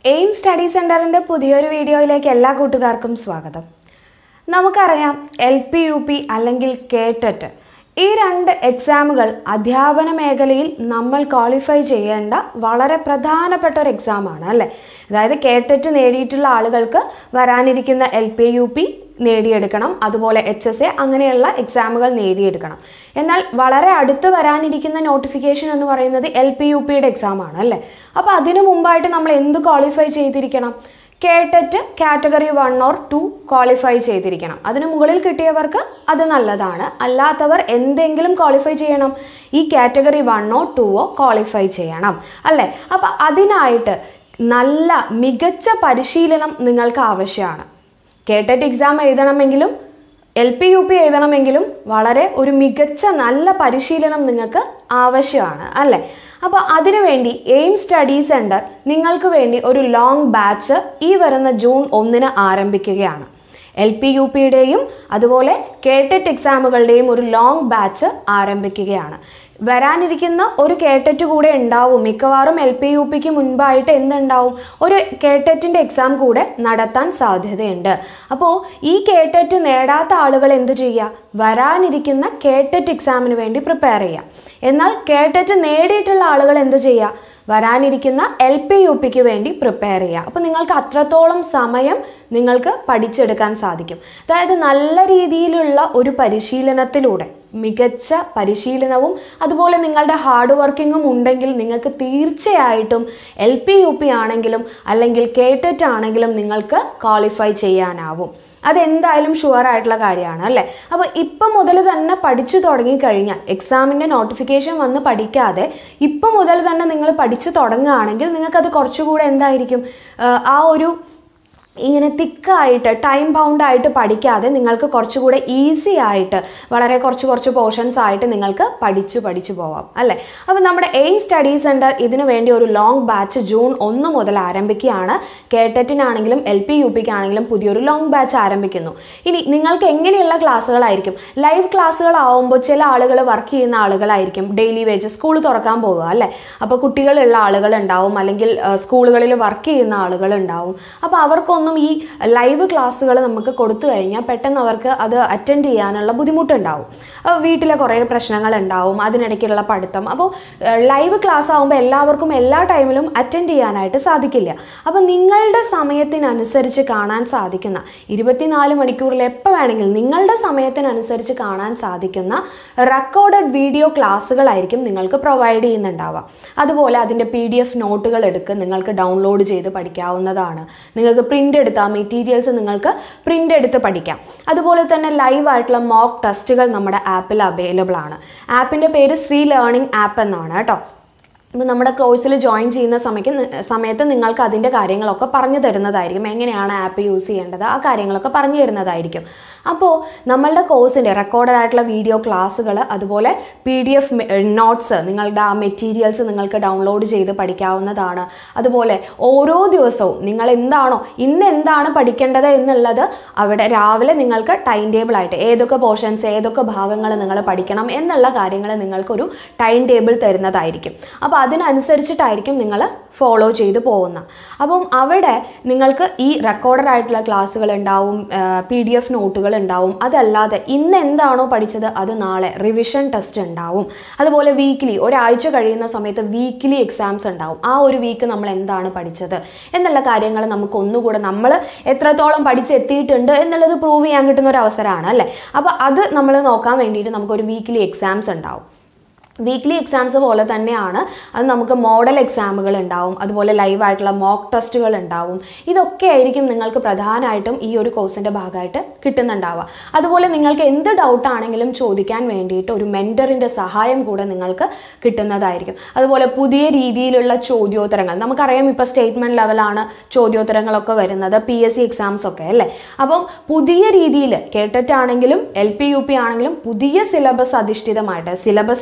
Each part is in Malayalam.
എയിം സ്റ്റഡി സെൻറ്ററിൻ്റെ പുതിയൊരു വീഡിയോയിലേക്ക് എല്ലാ കൂട്ടുകാർക്കും സ്വാഗതം നമുക്കറിയാം എൽ പി യു പി അല്ലെങ്കിൽ കേട്ടറ്റ് ഈ രണ്ട് എക്സാമുകൾ അധ്യാപന മേഖലയിൽ നമ്മൾ ക്വാളിഫൈ ചെയ്യേണ്ട വളരെ പ്രധാനപ്പെട്ട ഒരു എക്സാമാണ് അല്ലേ അതായത് കേട്ടറ്റ് നേടിയിട്ടുള്ള ആളുകൾക്ക് വരാനിരിക്കുന്ന എൽ പി യു പി നേടിയെടുക്കണം അതുപോലെ എച്ച് എസ് എ അങ്ങനെയുള്ള എക്സാമുകൾ നേടിയെടുക്കണം എന്നാൽ വളരെ അടുത്ത് വരാനിരിക്കുന്ന നോട്ടിഫിക്കേഷൻ എന്ന് പറയുന്നത് എൽ പി യു പിയുടെ എക്സാമാണ് അല്ലേ അപ്പോൾ അതിനു മുമ്പായിട്ട് നമ്മൾ എന്ത് ക്വാളിഫൈ ചെയ്തിരിക്കണം KTET category one or two qualify ചെയ്തിരിക്കണം അതിന് മുകളിൽ കിട്ടിയവർക്ക് അത് നല്ലതാണ് അല്ലാത്തവർ എന്തെങ്കിലും ക്വാളിഫൈ ചെയ്യണം ഈ കാറ്റഗറി വണ്ണോ ടുവോ ക്വാളിഫൈ ചെയ്യണം അല്ലേ അപ്പം അതിനായിട്ട് നല്ല മികച്ച പരിശീലനം നിങ്ങൾക്ക് ആവശ്യമാണ് കേട്ടറ്റ് എക്സാം എഴുതണമെങ്കിലും എൽ പി യു പി എഴുതണമെങ്കിലും വളരെ ഒരു മികച്ച നല്ല പരിശീലനം നിങ്ങൾക്ക് ആവശ്യമാണ് അല്ലേ അപ്പോൾ അതിനുവേണ്ടി എയിം സ്റ്റഡി സെൻറ്റർ നിങ്ങൾക്ക് വേണ്ടി ഒരു ലോങ് ബാച്ച് ഈ വരുന്ന ജൂൺ ഒന്നിന് ആരംഭിക്കുകയാണ് എൽ പി യു പിയുടെയും അതുപോലെ കേട്ടറ്റ് എക്സാമുകളുടെയും ഒരു ലോങ് ബാച്ച് ആരംഭിക്കുകയാണ് വരാനിരിക്കുന്ന ഒരു കേട്ടറ്റ് കൂടെ ഉണ്ടാവും മിക്കവാറും എൽ പി യു പിക്ക് മുൻപായിട്ട് എന്തുണ്ടാവും ഒരു കേട്ടറ്റിൻ്റെ എക്സാം കൂടെ നടത്താൻ സാധ്യതയുണ്ട് അപ്പോൾ ഈ കേട്ടറ്റ് നേടാത്ത ആളുകൾ എന്ത് ചെയ്യുക വരാനിരിക്കുന്ന കേട്ടറ്റ് എക്സാമിന് വേണ്ടി പ്രിപ്പയർ ചെയ്യുക എന്നാൽ കേട്ടറ്റ് നേടിയിട്ടുള്ള ആളുകൾ എന്ത് ചെയ്യുക വരാനിരിക്കുന്ന എൽ പി യു പിക്ക് വേണ്ടി പ്രിപ്പയർ ചെയ്യുക അപ്പോൾ നിങ്ങൾക്ക് അത്രത്തോളം സമയം നിങ്ങൾക്ക് പഠിച്ചെടുക്കാൻ സാധിക്കും അതായത് നല്ല രീതിയിലുള്ള ഒരു പരിശീലനത്തിലൂടെ മികച്ച പരിശീലനവും അതുപോലെ നിങ്ങളുടെ ഹാർഡ് വർക്കിങ്ങും ഉണ്ടെങ്കിൽ നിങ്ങൾക്ക് തീർച്ചയായിട്ടും എൽ പി യു പി ആണെങ്കിലും അല്ലെങ്കിൽ കേട്ടറ്റ് ആണെങ്കിലും നിങ്ങൾക്ക് ക്വാളിഫൈ ചെയ്യാനാവും അതെന്തായാലും ഷുവർ ആയിട്ടുള്ള കാര്യമാണ് അല്ലേ അപ്പോൾ ഇപ്പം മുതൽ തന്നെ പഠിച്ചു തുടങ്ങിക്കഴിഞ്ഞാൽ എക്സാമിൻ്റെ നോട്ടിഫിക്കേഷൻ വന്ന് പഠിക്കാതെ ഇപ്പം മുതൽ തന്നെ നിങ്ങൾ പഠിച്ചു തുടങ്ങുകയാണെങ്കിൽ നിങ്ങൾക്കത് കുറച്ചുകൂടെ എന്തായിരിക്കും ആ ഒരു ഇങ്ങനെ തിക്കായിട്ട് ടൈം ബൗണ്ട് ആയിട്ട് പഠിക്കാതെ നിങ്ങൾക്ക് കുറച്ചുകൂടെ ഈസി ആയിട്ട് വളരെ കുറച്ച് കുറച്ച് പോർഷൻസ് ആയിട്ട് നിങ്ങൾക്ക് പഠിച്ചു പഠിച്ചു പോവാം അല്ലേ അപ്പോൾ നമ്മുടെ എയിം സ്റ്റഡി സെൻറ്റർ ഇതിനു വേണ്ടി ഒരു ലോങ് ബാച്ച് ജൂൺ ഒന്ന് മുതൽ ആരംഭിക്കുകയാണ് കേട്ടറ്റിനാണെങ്കിലും എൽ പി യു പിക്കാണെങ്കിലും പുതിയൊരു ലോങ് ബാച്ച് ആരംഭിക്കുന്നു ഇനി നിങ്ങൾക്ക് എങ്ങനെയുള്ള ക്ലാസ്സുകളായിരിക്കും ലൈവ് ക്ലാസ്സുകളാവുമ്പോൾ ചില ആളുകൾ വർക്ക് ചെയ്യുന്ന ആളുകളായിരിക്കും ഡെയിലി വേജ് സ്കൂൾ തുറക്കാൻ പോകുക അല്ലേ അപ്പോൾ കുട്ടികളുള്ള ആളുകൾ ഉണ്ടാവും അല്ലെങ്കിൽ സ്കൂളുകളിൽ വർക്ക് ചെയ്യുന്ന ആളുകൾ ഉണ്ടാവും അപ്പോൾ അവർക്കൊന്നും ഈ ലൈവ് ക്ലാസ്സുകൾ നമുക്ക് കൊടുത്തു കഴിഞ്ഞാൽ പെട്ടെന്ന് അവർക്ക് അത് അറ്റൻഡ് ചെയ്യാനുള്ള ബുദ്ധിമുട്ടുണ്ടാവും വീട്ടിലെ കുറേ പ്രശ്നങ്ങൾ ഉണ്ടാവും അതിനിടയ്ക്കുള്ള പഠിത്തം അപ്പോൾ ലൈവ് ക്ലാസ് ആകുമ്പോൾ എല്ലാവർക്കും എല്ലാ ടൈമിലും അറ്റൻഡ് ചെയ്യാനായിട്ട് സാധിക്കില്ല അപ്പോൾ നിങ്ങളുടെ സമയത്തിനനുസരിച്ച് കാണാൻ സാധിക്കുന്ന ഇരുപത്തിനാല് മണിക്കൂറിൽ എപ്പോൾ വേണമെങ്കിലും നിങ്ങളുടെ സമയത്തിനനുസരിച്ച് കാണാൻ സാധിക്കുന്ന റെക്കോർഡഡ് വീഡിയോ ക്ലാസ്സുകളായിരിക്കും നിങ്ങൾക്ക് പ്രൊവൈഡ് ചെയ്യുന്നുണ്ടാവുക അതുപോലെ അതിൻ്റെ പി ഡി എഫ് നോട്ടുകൾ എടുക്ക് നിങ്ങൾക്ക് ഡൗൺലോഡ് ചെയ്ത് പഠിക്കാവുന്നതാണ് നിങ്ങൾക്ക് പ്രിൻ്റ് എടുത്ത് ആ മെറ്റീരിയൽസ് നിങ്ങൾക്ക് പ്രിൻ്റ് എടുത്ത് പഠിക്കാം അതുപോലെ തന്നെ ലൈവ് ആയിട്ടുള്ള മോക്ക് ടെസ്റ്റുകൾ നമ്മുടെ ആപ്പിൽ അവൈലബിൾ ആണ് ആപ്പിൻ്റെ പേര് ശ്രീ ലേണിംഗ് ആപ്പ് എന്നാണ് കേട്ടോ ഇപ്പം നമ്മുടെ കോഴ്സിൽ ജോയിൻ ചെയ്യുന്ന സമയത്ത് സമയത്ത് നിങ്ങൾക്ക് അതിൻ്റെ കാര്യങ്ങളൊക്കെ പറഞ്ഞു തരുന്നതായിരിക്കും എങ്ങനെയാണ് ആപ്പ് യൂസ് ചെയ്യേണ്ടത് ആ കാര്യങ്ങളൊക്കെ പറഞ്ഞു തരുന്നതായിരിക്കും അപ്പോൾ നമ്മളുടെ കോഴ്സിൻ്റെ റെക്കോർഡഡ് ആയിട്ടുള്ള വീഡിയോ ക്ലാസ്സുകൾ അതുപോലെ പി ഡി എഫ് നോട്ട്സ് നിങ്ങളുടെ ആ മെറ്റീരിയൽസ് നിങ്ങൾക്ക് ഡൗൺലോഡ് ചെയ്ത് പഠിക്കാവുന്നതാണ് അതുപോലെ ഓരോ ദിവസവും നിങ്ങൾ എന്താണോ ഇന്ന് എന്താണ് പഠിക്കേണ്ടത് എന്നുള്ളത് അവിടെ രാവിലെ നിങ്ങൾക്ക് ടൈം ടേബിൾ ആയിട്ട് ഏതൊക്കെ പോർഷൻസ് ഏതൊക്കെ ഭാഗങ്ങൾ നിങ്ങൾ പഠിക്കണം എന്നുള്ള കാര്യങ്ങൾ നിങ്ങൾക്കൊരു ടൈം ടേബിൾ തരുന്നതായിരിക്കും അപ്പോൾ അതിനനുസരിച്ചിട്ടായിരിക്കും നിങ്ങൾ ഫോളോ ചെയ്ത് പോകുന്ന അപ്പം അവിടെ നിങ്ങൾക്ക് ഈ റെക്കോർഡഡ് ആയിട്ടുള്ള ക്ലാസ്സുകൾ ഉണ്ടാവും പി ഡി എഫ് നോട്ടുകൾ ഉണ്ടാവും അതല്ലാതെ ഇന്ന് എന്താണോ പഠിച്ചത് അത് നാളെ റിവിഷൻ ടെസ്റ്റ് ഉണ്ടാവും അതുപോലെ വീക്ക്ലി ഒരാഴ്ച കഴിയുന്ന സമയത്ത് വീക്ക്ലി എക്സാംസ് ഉണ്ടാവും ആ ഒരു വീക്ക് നമ്മൾ എന്താണ് പഠിച്ചത് എന്നുള്ള കാര്യങ്ങൾ നമുക്ക് ഒന്നുകൂടെ നമ്മൾ എത്രത്തോളം പഠിച്ചെത്തിയിട്ടുണ്ട് എന്നുള്ളത് പ്രൂവ് ചെയ്യാൻ കിട്ടുന്ന ഒരു അവസരമാണ് അല്ലേ അപ്പോൾ അത് നമ്മൾ നോക്കാൻ വേണ്ടിയിട്ട് നമുക്കൊരു വീക്ക്ലി എക്സാംസ് ഉണ്ടാവും വീക്ക്ലി എക്സാംസ് പോലെ തന്നെയാണ് അത് നമുക്ക് മോഡൽ എക്സാമുകൾ ഉണ്ടാവും അതുപോലെ ലൈവായിട്ടുള്ള മോക്ക് ടെസ്റ്റുകൾ ഉണ്ടാവും ഇതൊക്കെ ആയിരിക്കും നിങ്ങൾക്ക് പ്രധാനമായിട്ടും ഈ ഒരു കോഴ്സിൻ്റെ ഭാഗമായിട്ട് കിട്ടുന്നുണ്ടാവുക അതുപോലെ നിങ്ങൾക്ക് എന്ത് ഡൗട്ട് ആണെങ്കിലും ചോദിക്കാൻ വേണ്ടിയിട്ട് ഒരു മെൻറ്ററിൻ്റെ സഹായം കൂടെ നിങ്ങൾക്ക് കിട്ടുന്നതായിരിക്കും അതുപോലെ പുതിയ രീതിയിലുള്ള ചോദ്യോത്തരങ്ങൾ നമുക്കറിയാം ഇപ്പോൾ സ്റ്റേറ്റ്മെൻറ്റ് ലെവലാണ് ചോദ്യോത്തരങ്ങളൊക്കെ വരുന്നത് പി എസ് സി എക്സാംസ് ഒക്കെ അല്ലേ അപ്പം പുതിയ രീതിയിൽ കേട്ടിട്ടാണെങ്കിലും എൽ പി യു പി ആണെങ്കിലും പുതിയ സിലബസ് അധിഷ്ഠിതമായിട്ട് സിലബസിനെ ആസ്പദ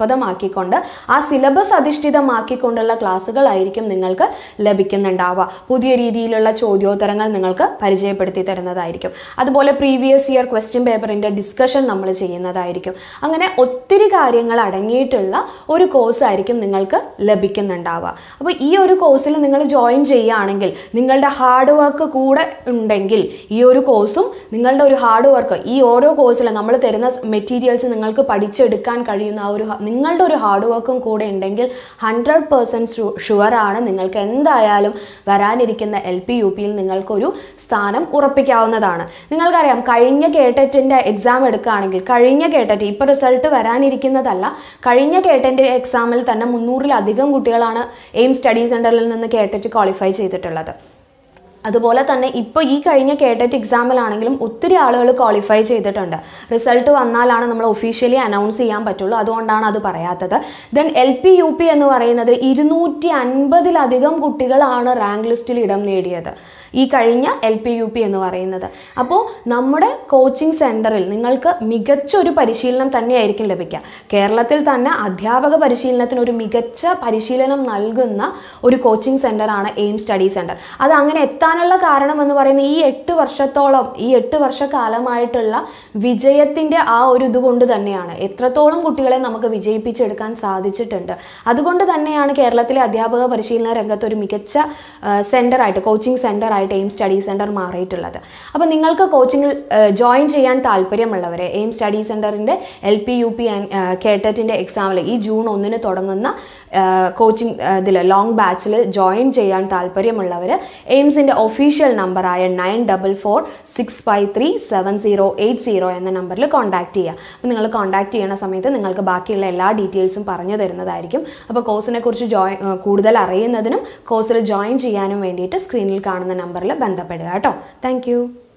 ആസ്പദമാക്കിക്കൊണ്ട് ആ സിലബസ് അധിഷ്ഠിതമാക്കിക്കൊണ്ടുള്ള ക്ലാസ്സുകളായിരിക്കും നിങ്ങൾക്ക് ലഭിക്കുന്നുണ്ടാവുക പുതിയ രീതിയിലുള്ള ചോദ്യോത്തരങ്ങൾ നിങ്ങൾക്ക് പരിചയപ്പെടുത്തി തരുന്നതായിരിക്കും അതുപോലെ പ്രീവിയസ് ഇയർ ക്വസ്റ്റ്യൻ പേപ്പറിൻ്റെ ഡിസ്കഷൻ നമ്മൾ ചെയ്യുന്നതായിരിക്കും അങ്ങനെ ഒത്തിരി കാര്യങ്ങൾ അടങ്ങിയിട്ടുള്ള ഒരു കോഴ്സ് ആയിരിക്കും നിങ്ങൾക്ക് ലഭിക്കുന്നുണ്ടാവുക അപ്പോൾ ഈ ഒരു കോഴ്സിൽ നിങ്ങൾ ജോയിൻ ചെയ്യുകയാണെങ്കിൽ നിങ്ങളുടെ ഹാർഡ് വർക്ക് കൂടെ ഉണ്ടെങ്കിൽ ഈ ഒരു കോഴ്സും നിങ്ങളുടെ ഒരു ഹാർഡ് വർക്ക് ഈ ഓരോ കോഴ്സിലും നമ്മൾ തരുന്ന മെറ്റീരിയൽസ് നിങ്ങൾക്ക് പഠിച്ചെടുക്കാൻ കഴിയുന്ന ആ ഒരു ഹ- നിങ്ങളുടെ ഒരു ഹാർഡ് വർക്കും കൂടെ ഉണ്ടെങ്കിൽ ഹൺഡ്രഡ് പേഴ്സൻറ്റ് ഷുവറാണ് നിങ്ങൾക്ക് എന്തായാലും വരാനിരിക്കുന്ന എൽ പി യു പിയിൽ നിങ്ങൾക്കൊരു സ്ഥാനം ഉറപ്പിക്കാവുന്നതാണ് നിങ്ങൾക്കറിയാം കഴിഞ്ഞ കേട്ടറ്റിൻ്റെ എക്സാം എടുക്കുകയാണെങ്കിൽ കഴിഞ്ഞ കേട്ടറ്റ് ഇപ്പോൾ റിസൾട്ട് വരാനിരിക്കുന്നതല്ല കഴിഞ്ഞ കേട്ടൻ്റെ എക്സാമിൽ തന്നെ മുന്നൂറിലധികം കുട്ടികളാണ് എയിം സ്റ്റഡി സെൻറ്ററിൽ നിന്ന് കേട്ടറ്റ് ക്വാളിഫൈ ചെയ്തിട്ടുള്ളത് അതുപോലെ തന്നെ ഇപ്പോൾ ഈ കഴിഞ്ഞ കേട്ടറ്റ് എക്സാമിലാണെങ്കിലും ഒത്തിരി ആളുകൾ ക്വാളിഫൈ ചെയ്തിട്ടുണ്ട് റിസൾട്ട് വന്നാലാണ് നമ്മൾ ഒഫീഷ്യലി അനൗൺസ് ചെയ്യാൻ പറ്റുള്ളൂ അതുകൊണ്ടാണ് അത് പറയാത്തത് then L P U P എന്ന് പറയുന്നത് ഇരുന്നൂറ്റി അൻപതിലധികം കുട്ടികളാണ് റാങ്ക് ലിസ്റ്റിൽ ഇടം നേടിയത് ഈ കഴിഞ്ഞ എൽ പി യു പി എന്ന് പറയുന്നത് അപ്പോൾ നമ്മുടെ കോച്ചിങ് സെൻറ്ററിൽ നിങ്ങൾക്ക് മികച്ച ഒരു പരിശീലനം തന്നെയായിരിക്കും ലഭിക്കുക കേരളത്തിൽ തന്നെ അധ്യാപക പരിശീലനത്തിന് ഒരു മികച്ച പരിശീലനം നൽകുന്ന ഒരു കോച്ചിങ് സെൻ്ററാണ് എയിം സ്റ്റഡി സെൻറ്റർ അത് അങ്ങനെ എത്താനുള്ള കാരണം എന്ന് പറയുന്നത് ഈ എട്ട് വർഷത്തോളം ഈ എട്ട് വർഷക്കാലമായിട്ടുള്ള വിജയത്തിൻ്റെ ആ ഒരു ഇതുകൊണ്ട് തന്നെയാണ് എത്രത്തോളം കുട്ടികളെ നമുക്ക് വിജയിപ്പിച്ചെടുക്കാൻ സാധിച്ചിട്ടുണ്ട് അതുകൊണ്ട് തന്നെയാണ് കേരളത്തിലെ അധ്യാപക പരിശീലന രംഗത്ത് ഒരു മികച്ച സെൻ്ററായിട്ട് കോച്ചിങ് സെൻ്ററായിട്ട് എയിം സ്റ്റഡി സെൻറ്റർ മാറിയിട്ടുള്ളത് അപ്പോൾ നിങ്ങൾക്ക് കോച്ചിങ്ങിൽ ജോയിൻ ചെയ്യാൻ താല്പര്യമുള്ളവരെ എയിം സ്റ്റഡി സെൻറ്ററിൻ്റെ എൽ പി യു പി കേട്ടറ്റിൻ്റെ എക്സാമിൽ ഈ ജൂൺ ഒന്നിന് തുടങ്ങുന്ന കോച്ചിങ് ഇതിൽ ലോങ് ബാച്ചിൽ ജോയിൻ ചെയ്യാൻ താല്പര്യമുള്ളവർ എയിംസിൻ്റെ ഒഫീഷ്യൽ നമ്പറായ nine double four six five three seven zero eight zero എന്ന നമ്പറിൽ കോൺടാക്ട് ചെയ്യുക അപ്പോൾ നിങ്ങൾ കോൺടാക്ട് ചെയ്യുന്ന സമയത്ത് നിങ്ങൾക്ക് ബാക്കിയുള്ള എല്ലാ ഡീറ്റെയിൽസും പറഞ്ഞു തരുന്നതായിരിക്കും അപ്പോൾ കോഴ്സിനെ കുറിച്ച് ജോയിൻ കൂടുതൽ അറിയുന്നതിനും കോഴ്സിൽ ജോയിൻ ചെയ്യാനും വേണ്ടിയിട്ട് സ്ക്രീനിൽ കാണുന്ന നമ്പറിൽ ബന്ധപ്പെടുക കേട്ടോ താങ്ക്